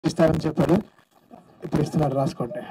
ఇస్తారని చెప్పారు ఇప్పుడు ఇస్తున్నారు రాసుకోండి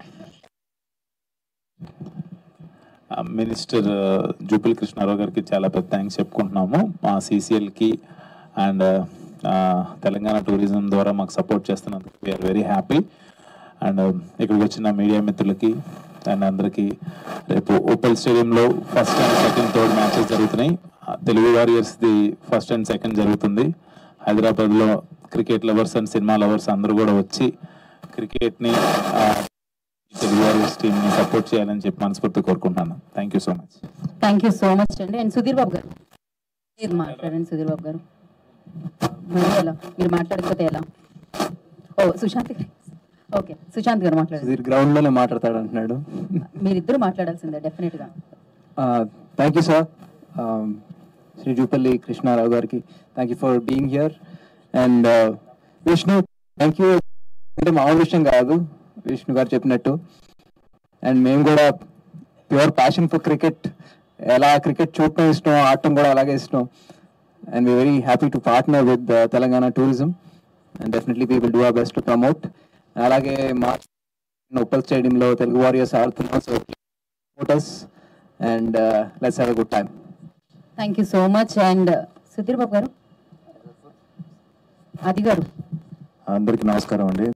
మినిస్టర్ జూపిల్ కృష్ణారావు గారికి చాలా పెద్ద థ్యాంక్స్ చెప్పుకుంటున్నాము మా సీసీఎల్కి అండ్ తెలంగాణ టూరిజం ద్వారా మాకు సపోర్ట్ చేస్తున్నందుకు వీఆర్ వెరీ హ్యాపీ అండ్ ఇక్కడికి వచ్చిన మీడియా మిత్రులకి అండ్ అందరికీ రేపు ఓపెల్ స్టేడియంలో first and second third matches జరుగుతున్నాయి ఆ, తెలుగు వారియర్స్ది ఫస్ట్ అండ్ సెకండ్ జరుగుతుంది హైదరాబాద్లో cricket lovers and cinema lovers అందరూ కూడా వచ్చి క్రికెట్ని తెలుగు వారియర్స్ టీంని సపోర్ట్ చేయాలని చెప్పి మనస్ఫూర్తి కోరుకుంటున్నాను thank you so much thank you so much అండి అండ్ సుధీర్ బాబు గారు మీరు మాట్లాడండి సుధీర్ బాబు గారు మరి ఎలా మీరు మాట్లాడకపోతే ఎలా ఓ సుశాంత్ గారు ఓకే సుశాంత్ గారు మాట్లాడండి సుధీర్ గ్రౌండ్ లోనే మాట్లాడతాడు అంటున్నాడు మీరిద్దరు మాట్లాడాల్సిందే డెఫినెట్ గా thank you sir Shri Jupally Krishna Rao గారికి thank you for being here and Vishnu thank you అంటే మామూలు విషయం కాదు విష్ణు గారు చెప్పినట్టు అండ్ మేము కూడా ప్యూర్ ప్యాషన్ ఫర్ క్రికెట్ ఎలా క్రికెట్ చూడటం ఇష్టం ఆడటం కూడా అలాగే ఇష్టం and we very happy to partner with Telangana tourism and definitely we will do our best to promote అలాగే మా ఉప్పల్ స్టేడియంలో తెలుగు వారియర్స్ ఆడుతున్నాం so promoters and let's have a good time thank you so much and Sudheer Babu గారు అది గారు అందరికీ నమస్కారం అండి